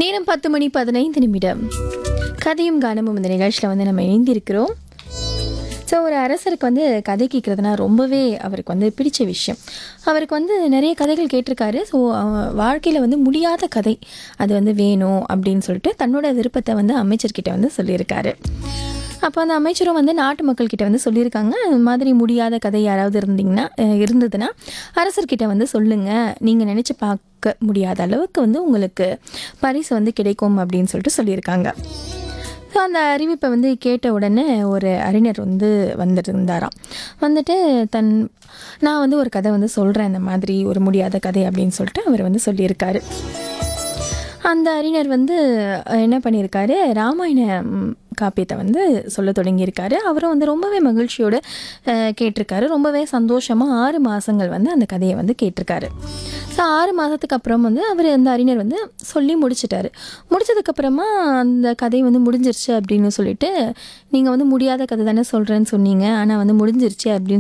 நேரம் பத்து மணி பதினைந்து நிமிடம் கதையும் கானமும் இந்த நிகழ்ச்சியில் வந்து நம்ம இணைந்திருக்கிறோம் ஸோ ஒரு அரசருக்கு வந்து கதை கேட்குறதுனா ரொம்பவே அவருக்கு வந்து பிடிச்ச விஷயம் அவருக்கு வந்து நிறைய கதைகள் கேட்டிருக்காரு ஸோ வாழ்க்கையில் வந்து முடியாத கதை அது வந்து வேணும் அப்படின்னு சொல்லிட்டு தன்னோட விருப்பத்தை வந்து அமைச்சர்கிட்ட வந்து சொல்லியிருக்காரு அப்போ அந்த அமைச்சரும் வந்து நாட்டு மக்கள்கிட்ட வந்து சொல்லியிருக்காங்க இந்த மாதிரி முடியாத கதை யாராவது இருந்தீங்கன்னா அஹ் இருந்ததுன்னா அரசர்கிட்ட வந்து சொல்லுங்கள் நீங்கள் நினச்சி பார்க்க முடியாத அளவுக்கு வந்து உங்களுக்கு பரிசு வந்து கிடைக்கும் அப்படின்னு சொல்லிட்டு சொல்லியிருக்காங்க ஸோ அந்த அறிவிப்பை வந்து கேட்ட உடனே ஒரு அறிஞர் வந்து வந்துருந்தாராம் வந்துட்டு தன் நான் வந்து ஒரு கதை வந்து சொல்கிறேன் இந்த மாதிரி ஒரு முடியாத கதை அப்படின்னு சொல்லிட்டு அவர் வந்து சொல்லியிருக்காரு அந்த அறிஞர் வந்து அஹ், என்ன பண்ணியிருக்காரு ராமாயண ம், காப்பியத்தை வந்து சொல்ல தொடங்கியிருக்காரு அவரும் வந்து ரொம்பவே மகிழ்ச்சியோடு அஹ், கேட்டிருக்காரு ரொம்பவே சந்தோஷமாக ஆறு மாதங்கள் வந்து அந்த கதையை வந்து கேட்டிருக்காரு ஸோ ஆறு மாதத்துக்கு அப்புறம் வந்து அவர் அந்த அறிஞர் வந்து சொல்லி முடிச்சிட்டாரு முடிச்சதுக்கப்புறமா அந்த கதை வந்து முடிஞ்சிருச்சு அப்படின்னு சொல்லிட்டு நீங்கள் வந்து முடியாத கதை தானே சொல்கிறேன்னு சொன்னீங்க ஆனால் வந்து முடிஞ்சிருச்சு அப்படின்னு